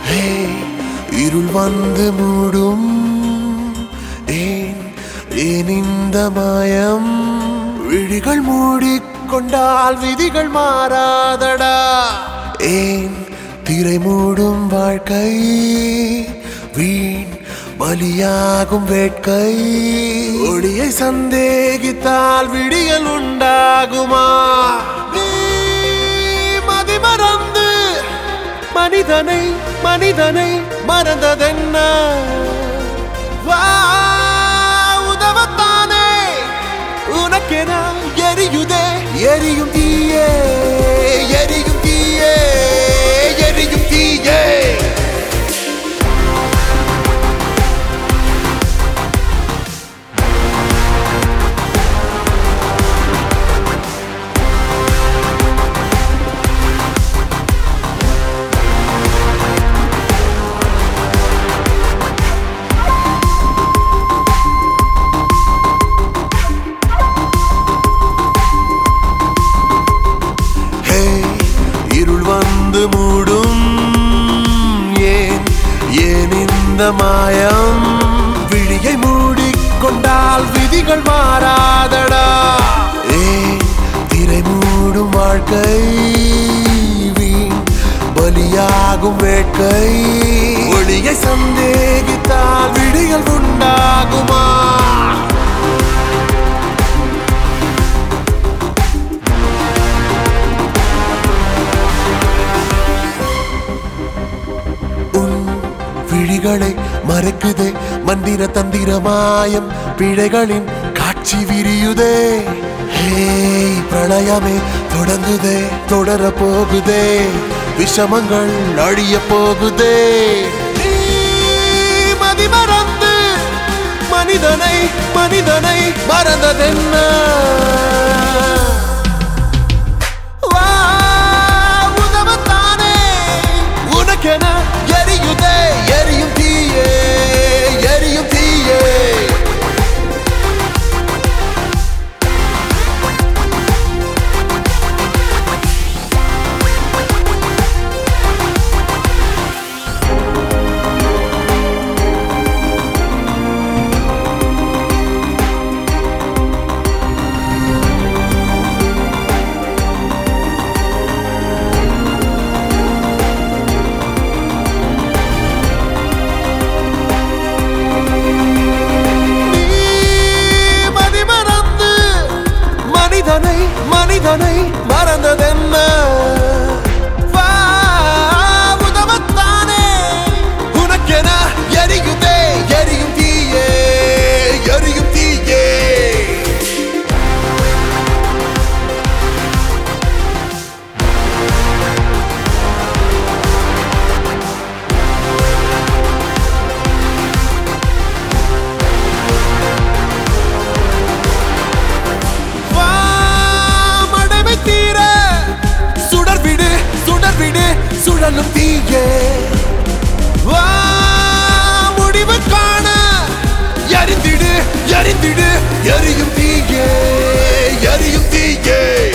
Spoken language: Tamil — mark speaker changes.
Speaker 1: ஹே இருள் வந்து மூடும் ஏன் ஏன் இந்த மாயம் விழிகள் மூடிக்கொண்டால் விதிகள் மாறாதடா ஏன் திரை மூடும் வாழ்க்கை வீண் பலியாகும் வேட்கை ஒளியை சந்தேகித்தால் விடியல் உண்டாகுமா நீ மதிமறந்து மனிதனை மனிதனை மறந்ததென்ன வா உதவத்தானே உனக்கென எரியுதே எரியும் தீயே எரியும் தீயே எரியும் தீயே ஹே இருள் வந்து மூடும் ஏன் ஏன் இந்த மாயம் விழியை மூடிக்கொண்டால் விதிகள் மாறாதடா ஏன் திரை மூடும் வாழ்க்கை வீண் பலியாகும் வேட்கை ஒளியை சந்தேகித்தால் விடிகள் உண்டாகுமா உன் விழிகளை மறைக்குதே மந்திர தந்திர மாயம் பிழைகளின் காட்சி விரியுதே ஹேய் பிரளயமே தொடங்குதே தொடர போகுதே விஷமங்கள் அழிய போகுதே நீ மதிமறந்து மனிதனை மனிதனை மறந்ததென்ன வா உதவத்தானே உனக்கென எரியுதே எரியும் தீயே எரியும் தீயே நீ மதிமறந்து மனிதனை மனிதனை மறந்ததென்ன வா, உதவத்தானே உனக்கென எரியுதே எரியும் தீயே எரியும் தீயே வாமடைமை தீர சுடர் விடு சுடர் விடு சுழலும் தீயே வா முடிவு காண எரிந்திடு எரிந்திடு எரியும் தீயே எரியும் தீயே